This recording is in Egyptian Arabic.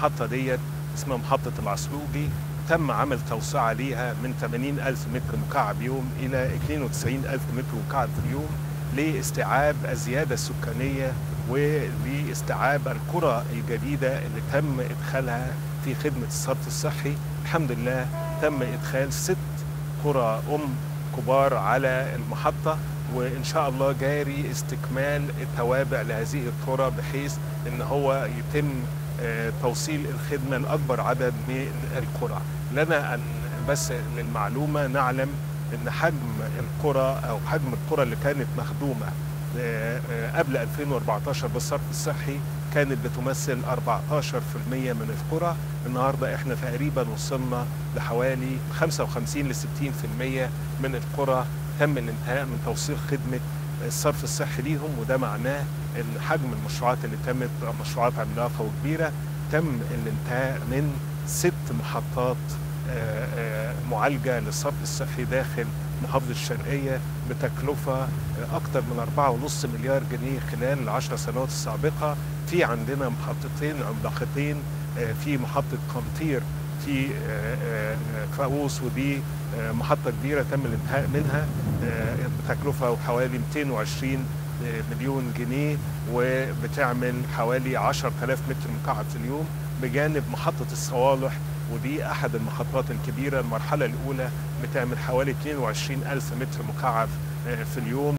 المحطة ديت اسمها محطة العصلوجي تم عمل توسعة ليها من 80 ألف متر مكعب يوم إلى 92 ألف متر مكعب في اليوم لاستيعاب الزيادة السكانية ولاستيعاب القرى الجديدة اللي تم إدخالها في خدمة الصرف الصحي الحمد لله تم إدخال ست قرى أم كبار على المحطة وإن شاء الله جاري استكمال التوابع لهذه القرى بحيث إن هو يتم توصيل الخدمة لأكبر عدد من القرى لنا أن بس للمعلومة نعلم أن حجم القرى أو حجم القرى اللي كانت مخدومة قبل 2014 بالصرف الصحي كانت بتمثل 14% من القرى النهارده احنا تقريبا وصلنا لحوالي 55 ل 60% من القرى تم الانتهاء من توصيل خدمه الصرف الصحي ليهم وده معناه ان حجم المشروعات اللي تمت مشروعات عملاقه وكبيره تم الانتهاء من ست محطات معالجه للصرف الصحي داخل محافظه الشرقيه بتكلفه اكثر من 4.5 مليار جنيه خلال العشر سنوات السابقه في عندنا محطتين عملاقتين في محطه قنطير في فاووس ودي محطه كبيره تم الانتهاء منها بتكلفه حوالي 220 مليون جنيه وبتعمل حوالي 10000 متر مكعب في اليوم بجانب محطه الصوالح ودي احد المحطات الكبيره المرحله الاولى بتعمل حوالي 22 الف متر مكعب في اليوم